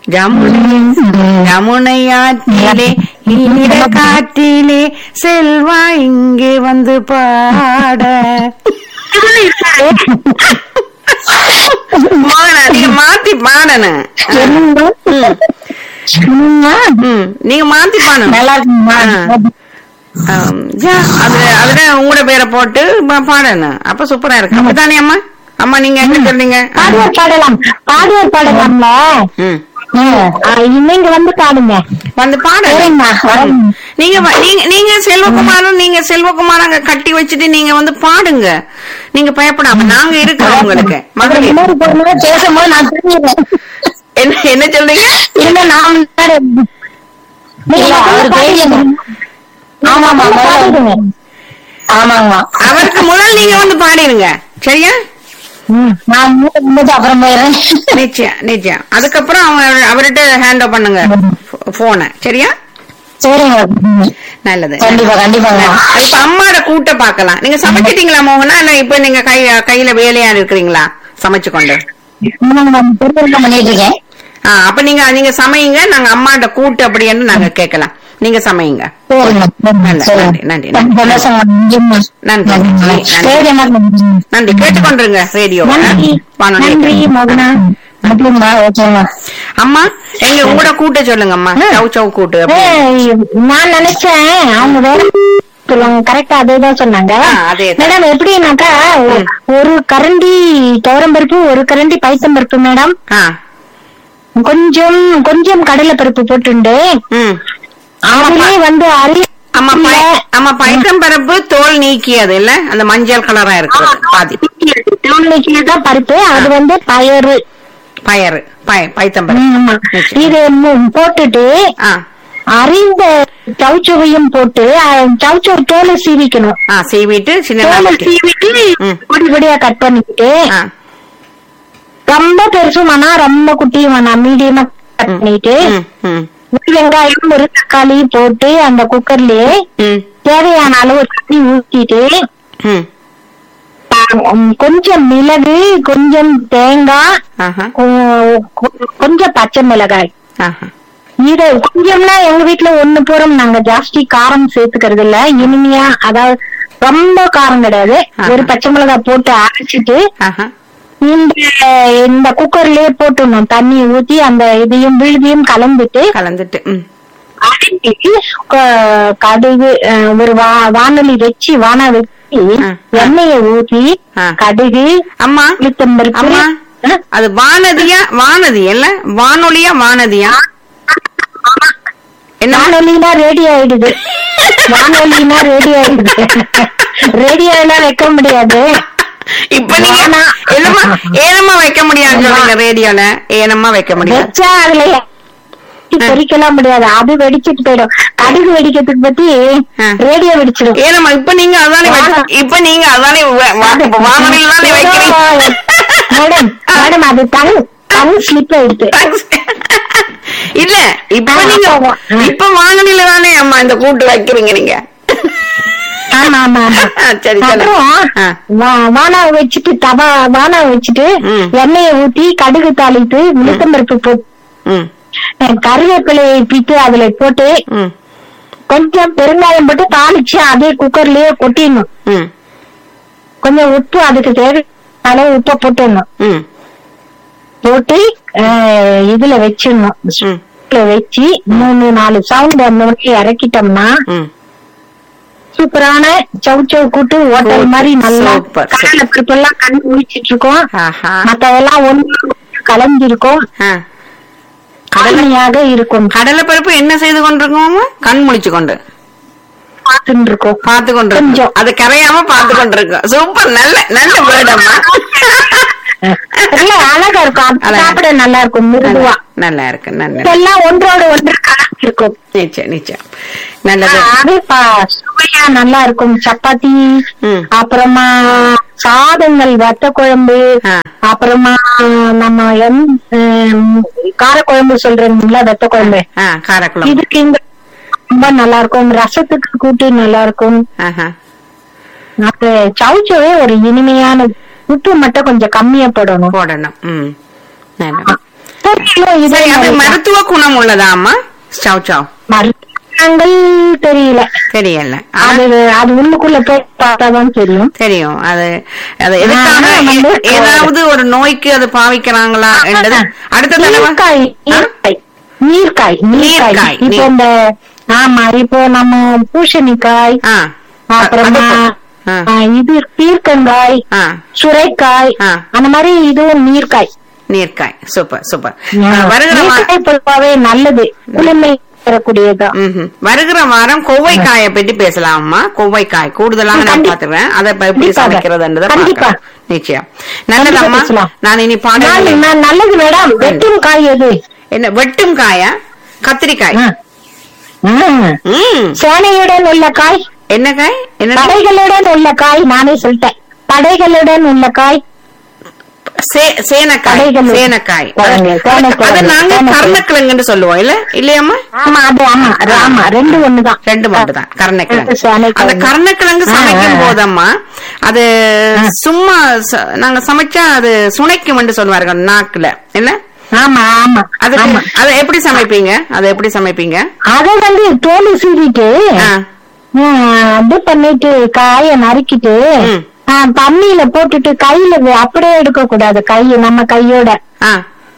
ஜமுனை யமுனை ஆற்றிலே ஈர காற்றிலே செல்வா இங்கே வந்து பாட மோகனா, நீங்க மாத்தி பாடணும் ம், நீங்க மாத்தி பாடணும் நல்லா இருக்குமா ஆம், ஜா, அதுல அதுல உங்களோட பேரை போட்டு பா- பாடணும் அப்ப சூப்பரா இருக்கு அப்படித்தானே அம்மா அம்மா நீங்க என்ன சொல்றீங்க பாடுவார் பாடலாம் பாடுவார் பாடலாம்ல ம். ம். ஆ, நீங்க வந்து பாடுங்க வந்து பாடு சரிம்மா வரேன். நீங்க வ- நீங்க நீங்க செல்வகுமாரும் நீங்க செல்வகுமார் அங்க கட்டி வச்சுட்டு நீங்க வந்து பாடுங்க நீங்க பயப்படாம நாங்க இருக்கோம் உங்களுக்கு அப்புறம் மகளிர் இன்னொரு பொண்ணு பேசும்போது நான் தெரிஞ்சுக்கிறேன் என்ன என்ன சொல்றீங்க இல்ல நான் முன்னாடி- இல்ல, அவர் பேசுங்க. ஆமாமா பாடுங்க ஆமாமா அவருக்கு முதல் நீங்க வந்து பாடிடுங்க சரியா ம், நான் மூட்டை கும்பிட்டு அப்புறம் போயிடுறேன் நிச்சயம் நிச்சயம் அதுக்கப்புறம் அவர் அவர்கிட்ட ஹேண்ட் பண்ணுங்க போனை சரியா சரிங்க ம். நல்லது கண்டிப்பா கண்டிப்பாங்க இப்ப அம்மாட கூட்ட பாக்கலாம் நீங்க சமைச்சிட்டீங்களா மோகனா இல்ல இப்ப நீங்க கை கையில வேலையா இருக்கிறீங்களா சமைச்சு கொண்டு நான் பெருமையா பண்ணிட்டு இருக்கேன் ஆ, அப்ப நீங்க நீங்க சமையுங்க நாங்க அம்மாட்ட கூட்டு அப்படின்னு நாங்க கேட்கலாம் நீங்க சமையுங்க சரிங்க நல்ல, சரிங்க. நன்றி, நன்றி, நன்றி. சந்தோஷங்க. நன்றிம்மா. நன்றி, நன்றிம்மா. நன்றி. சரிம்மா. நன்றி கேட்டுக்கொண்டிருங்க ரேடியோ நன்றி நன்றி மோகனா நன்றிம்மா ஓகேம்மா அம்மா எங்க உங்களோட கூட்ட சொல்லுங்க அம்மா சவு சவு கூட்டு அப்படின்னு. ஏய், நான் நினைச்சேன் அவங்க வேற சொல்லுவாங்க கரெக்டா அதேதான் சொன்னாங்க ஆ, அதேதான். மேடம் எப்படின்னாக்கா ஒ- ஒரு கரண்டி துவரம்பருப்பு ஒரு கரண்டி பைத்தம்பருப்பு மேடம் ஆ கொஞ்சம் கொஞ்சம் கடலை பருப்பு போட்டுண்டு ம் அதுலயே வந்து அரி ஆமா பய- ஆமா பைத்தம் பருப்பு தோல் நீக்கியது இல்ல அந்த மஞ்சள் கலரா இருக்கிறது பாதி தான் பருப்பு அது வந்து பயறு பயறு பய பைத்தம் பருப்பு ம், ஆமா. நிச்சயம். இது மு- போட்டுட்டு ஆ அறிந்த சவுச்சவையும் போட்டு சவுச்சவ் தோலை சீவிக்கணும் ஆ சீவிட்டு சின்ன தோலை சீவிட்டு ம். பொடி பொடியா கட் பண்ணிக்கிட்டு ஆ ரொம்ப பெருசும் வேணா ரொம்ப குட்டியும் வேணாம் மீடியமா கட் பண்ணிட்டு ம் ம் ஒரு வெங்காயம் ஒரு தக்காளி போட்டு அந்த குக்கர்லயே ம் தேவையான அளவு தண்ணி ஊத்திட்டு ம் உம், கொஞ்சம் மிளகு கொஞ்சம் தேங்காய் ஆஹா கொ- கொ- கொஞ்சம் பச்சை மிளகாய் ஆஹா இது கொஞ்சம்னா எங்க வீட்டுல ஒண்ணு போறோம் நாங்க ஜாஸ்தி காரம் சேர்த்துக்கிறது இல்ல இனிமையா அதாவது ரொம்ப காரம் கிடையாது ஆஹா. ஒரு பச்சை மிளகாய் போட்டு அரைச்சிட்டு ஆஹா இந்த இந்த குக்கர்லயே போட்டுடணும் தண்ணி ஊத்தி அந்த இதையும் விழுதியும் கலந்துட்டு கலந்துட்டு ம் அரைச்சிட்டு க- கடுகு அஹ், ஒரு வா வானொலி வச்சு வானா வச்சு ஆ. எண்ணெயை ஊத்தி ஆ. கடுகு அம்மா உளுத்தம்பருப்பு அம்மா ஆ? அது வானதியா வானதி இல்ல வானொலியா வானதியா என்ன வானொலினா ரேடியோ ஆயிடுது வானொலினா ரேடியோ ஆயிடுது ரேடியோ எல்லாம் வைக்க முடியாது இப்ப நீங்க வானா. என்னம்மா ஏனம்மா வைக்க முடியாது சொல்லுங்க ரேடியோல ஏனம்மா வைக்க முடியாது வச்சா அதுல பொறிக்கலாம் முடியாது அது வெடிச்சிட்டு போயிடும் கடுகு வெடிக்கிறதுக்கு பத்தி ஆ. ரேடியோ வெடிச்சிடும் ஏனம்மா இப்ப நீங்க அதானே வானா. வைக்க- இப்ப நீங்க அதானே வ- வா- இப்ப வானொலியில தானே வைக்கிறீங்க மேடம் மேடம் அது டங் டங் ஸ்லிப் ஆயிடுது இல்ல இப்ப ஆ, நீங்க ஆமா. இப்ப வானொலியில தானே அம்மா இந்த கூட்டு வைக்கிறீங்க நீங்க ஆமா ஆமா ஆமா ஆ, சரி சொல்லுங்க அப்புறம் ஆ. வா- வானாவை வச்சுட்டு தவா வானாவை வச்சுட்டு ம். எண்ணெயை ஊத்தி கடுகு தாளித்து உளுத்தம்பருப்பு போட்டு ம் அஹ் கருவேப்பிலையை பித்து அதுல போட்டு ம் கொஞ்சம் பெருங்காயம் போட்டு தாளிச்சு அதே குக்கர்லயே கொட்டிடணும் ம் கொஞ்சம் உப்பு அதுக்கு தேவை அளவு உப்பை போட்டுடணும் ம் போட்டு அஹ், இதுல வச்சிடணும் ம் இதுல வச்சு மூணு நாலு சவுண்ட் அந்த மாதிரி இறக்கிட்டோம்னா ம் சூப்பரான சவு சவு கூட்டு ஹோட்டல் Super, மாதிரி நல்லா super, கடலை பருப்பெல்லாம் கண்ணு முடிச்சிட்டு இருக்கோம் ஆஹா மத்ததெல்லாம் ஒண்ணு கலந்திருக்கும் ஆ. கடமையாக இருக்கும் கடலை பருப்பு என்ன செய்து கொண்டிருக்கோம் கண் முழிச்சு கொண்டு பார்த்துட்டு இருக்கோம் பார்த்து கொண்டிருக்கோம் கொஞ்சம். அது கரையாம பார்த்து கொண்டிருக்கோம் சூப்பர் நல்ல நல்ல வேர்டம்மா இல்ல அழகா இருக்கும் அது அழகா. சாப்பிட நல்லா இருக்கும் மிருதுவா நல்லா இருக்கு நல்ல இதெல்லாம் ஒன்றோட ஒன்று கலந்திருக்கும் நிச்சயம் நிச்சயம் நல்லது அது ப- சுவையா நல்லா இருக்கும் சப்பாத்தி ம். அப்புறமா சாதங்கள் வத்த குழம்பு ஆ. அப்புறமா நம்ம எம்- ஹம், காரக்குழம்பு சொல்றீங்களா வெத்த குழம்பு ஆ காரக்குளம் இதுக்கு இந்த ரொம்ப நல்லா இருக்கும் ரசத்துக்கு கூட்டு நல்லா இருக்கும் ஆஹா அது சவுச்சவே ஒரு இனிமையான உப்பு மட்டும் கொஞ்சம் கம்மியா போடணும் போடணும் ம் நல்ல சரி குழந்தைகளும் இதே சரி அது மாதிரி தான். மருத்துவ குணம் உள்ளதா அம்மா சவ் சவ் மருத்துவங்கள் தெரியல தெரியல ஆனா அது அது உள்ளுக்குள்ள போய் பார்த்தாதான் தெரியும் தெரியும் அது அது எதுக்காக ஆனா வந்து ஏ- ஏதாவது ஒரு நோய்க்கு அது பாவிக்கிறாங்களா என்றது அடுத்த தடவை நீர்க்காய் நீர்க்காய் நீர்க்காய் நீர்க்காய், நீர்க்காய் இப்போ நீர். இந்த ஆமா இப்போ நம்ம பூசணிக்காய் ஆ அப்புறமா ஆ. ஆ, இது பீர்க்கங்காய் ஆ சுரைக்காய் ஆ. அந்த மாதிரி இதுவும் நீர்க்காய் நீர்க்காய் சூப்பர் சூப்பர் ஆ, ஆ, வருகிற வா- நீர்க்காய் பொதுவாவே நல்லது குளிர்மை தரக்கூடியதுதான் ம்ஹும். வருகிற வாரம் கொவ்வைக்காயை பற்றி பேசலாமா கொவ்வைக்காய் கூடுதலாக நான் கண்டி- பாத்துறேன் அதை இப்ப எப்படி கண்டிப்பாக. சமைக்கிறதுன்றதை கண்டிப்பா. பார்க்கலாம். நிச்சயம் நல்லதம்மா பேசலாம். நான் இனி நான் பாடல் நான் நல்லது மேடம் வெட்டும் காய் எது என்ன வெட்டும் காயா கத்திரிக்காய் ஆ. ஆ. ம் சேனையுடன் உள்ள காய் என்ன காய் என்ன படைகளுடன் உள்ள காய் நானே சொல்லிட்டேன் படைகளுடன் உள்ள காய் சே- சேனக்காய் கடைகள் சேனக்காய் கிழங்கு, அது- சேனக்கிழங்கு, அது நாங்க சேனக்கிழங்கு. கருணக்கிழங்குன்னு சொல்லுவோம் இல்ல இல்லையாம்மா ஆமா அது ஆமா அது ஆமா ரெண்டு ஒண்ணுதான் ரெண்டு மட்டும் தான் கருணக்கிழங்கு சேனக்கிழங்கு. அந்த கருணக்கிழங்கு ஆ, சமைக்கும் ஆ, ஆ. போதம்மா அது சும்மா ச- நாங்க சமைச்சா அது சுனைக்கும் சொல்லுவார்கள் நாக்குல என்ன ஆமா ஆமா அது ஆமா அதை எப்படி சமைப்பீங்க அதை எப்படி சமைப்பீங்க அத வந்து தோல் சீவிட்டு ஆ, ஆ, இது பண்ணிட்டு காய நறுக்கிட்டு ம். ஆ, தண்ணியில போட்டுட்டு கையில வே- அப்படியே எடுக்க கூடாது கை நம்ம கையோட ஆ,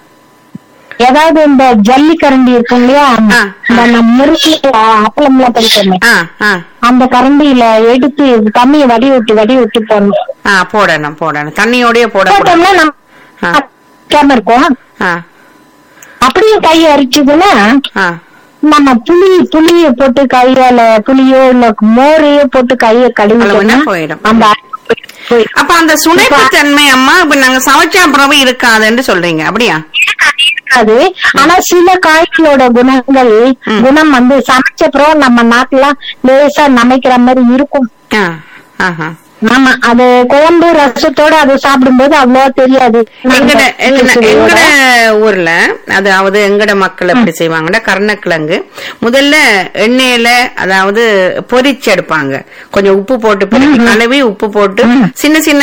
ஏதாவது இந்த ஜல்லி கரண்டி இருக்கும் இல்லையா ஆ, இந்த நம்ம முறுக்கு அப்பளம் எல்லாம் படிக்கிறோமே ஆ, ஆ, அந்த கரண்டியில எடுத்து தண்ணியை வடி விட்டு வடி விட்டு போடணும் ஆ, போடணும் போடணும் தண்ணியோடய போடக்கூடாது போட்டோம்னா ஆ. நம்ம கேம இருக்கும் ஆ, அப்படியே கை அரிச்சதுன்னா ஆ. நம்ம புளி புளிய போட்டு கையால புளியோ இல்ல மோரையோ போட்டு கைய கழுவுனா கழுவிட்டோம்னா போயிடும். அந்த அரிப்பு போயிடும். அப்ப அந்த சுனைப்பு தன்மை அம்மா இப்ப நாங்க சமைச்ச அப்புறமே இருக்காதுன்னு சொல்றீங்க அப்படியா இருக்காது ஆனா சில காய்களோட குணங்கள் குணம் வந்து சமைச்ச அப்புறம் நம்ம நாட்டுல லேசா நமைக்கிற மாதிரி இருக்கும் ஆ, ஆஹா. ஆமா அது குழம்பு ரசத்தோட அது சாப்பிடும்போது அவ்வளவா தெரியாது எங்கட எங்கட சுவையோட. எங்கட ஊர்ல அதாவது எங்கட மக்கள் எப்படி செய்வாங்கன்னா கருணக்கிழங்கு முதல்ல எண்ணெயில அதாவது பொரிச்சு எடுப்பாங்க கொஞ்சம் உப்பு போட்டு பிறகு கழுவி உப்பு போட்டு சின்ன சின்ன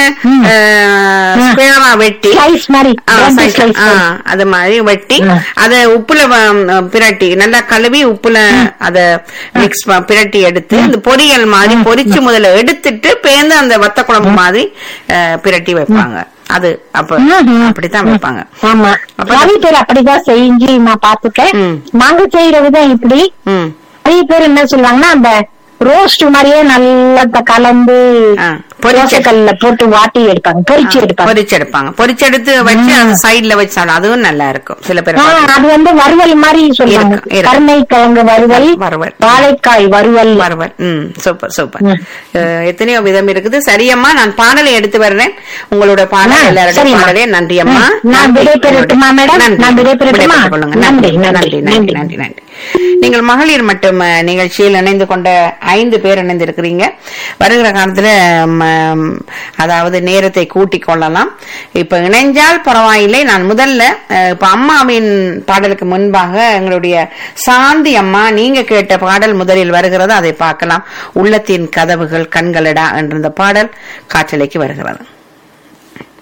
ஸ்கொயரா வெட்டி Slice மாதிரி ஆ, ரெண்டு size- slice ஆ, மாதிரி. அது மாதிரி வெட்டி ம். அத உப்புல வ- பிரட்டி நல்லா கழுவி உப்புல அத மிக்ஸ் பிரட்டி எடுத்து இந்த பொரியல் மாதிரி பொரிச்சு முதல்ல எடுத்துட்டு பேந்து அந்த வத்த குழம்பு மாதிரி அஹ், பிரட்டி வைப்பாங்க அது அப்ப ம்ஹும். அப்படித்தான் வைப்பாங்க ஆமா அப்ப நிறைய பேர் அப்படிதான் செஞ்சு நான் பாத்துட்டேன் ம். நாங்க செய்யற விதம் இப்படி ம் நிறைய பேர் என்ன சொல்லுவாங்கன்னா அந்த ரோஸ்ட் மாதிரியே நல்லா த- கலந்து ஆ, பொரிச்சு கல்ல போட்டு வாட்டி எடுப்பாங்க பொரிச்சு எடுப்பாங்க பொரிச்செடுப்பாங்க பொரிச்செடுத்து வச்சு அது சைடுல வச்சு சாப்பிடும் அதுவும் நல்லா இருக்கும் சில பேர் ஆ, பாத்தீங்கன்னா. அது வந்து வறுவல் மாதிரி சொல்லுவாங்க இருக்கு, இருக்கு. கருணை கிழங்கு வறுவல் வறுவல். வாழைக்காய் வறுவல் வறுவல் ம் சூப்பர் சூப்பர் ம். அஹ், எத்தனையோ விதம் இருக்குது சரியம்மா நான் பாடலை எடுத்து வர்றேன் உங்களோட பாடல் ஆ, எல்லாருடைய சரிம்மா. பாடலே நன்றி அம்மா ம், நான் நன்றி. விடைபெறட்டுமா, மேடம்? நன்றி. நான் விடைபெறட்டுமா? விடைபெற்றுக் கொள்ளுங்க. நன்றி, நன்றி நன்றி, நன்றி நன்றி நன்றி. நன்றி நன்றி நீங்கள் மகளிர் மட்டும் அஹ், நிகழ்ச்சியில் இணைந்து கொண்ட ஐந்து பேர் இணைந்திருக்கிறீங்க வருகிற காலத்துல ம, அதாவது நேரத்தை கூட்டிக் கொள்ளலாம் இப்ப இணைஞ்சால் பரவாயில்லை நான் முதல்ல அஹ், இப்ப அம்மாவின் பாடலுக்கு முன்பாக எங்களுடைய சாந்தி அம்மா நீங்க கேட்ட பாடல் முதலில் வருகிறது அதை பார்க்கலாம் உள்ளத்தின் கதவுகள் கண்களடா என்ற இந்த பாடல் காற்றலைக்கு வருகிறது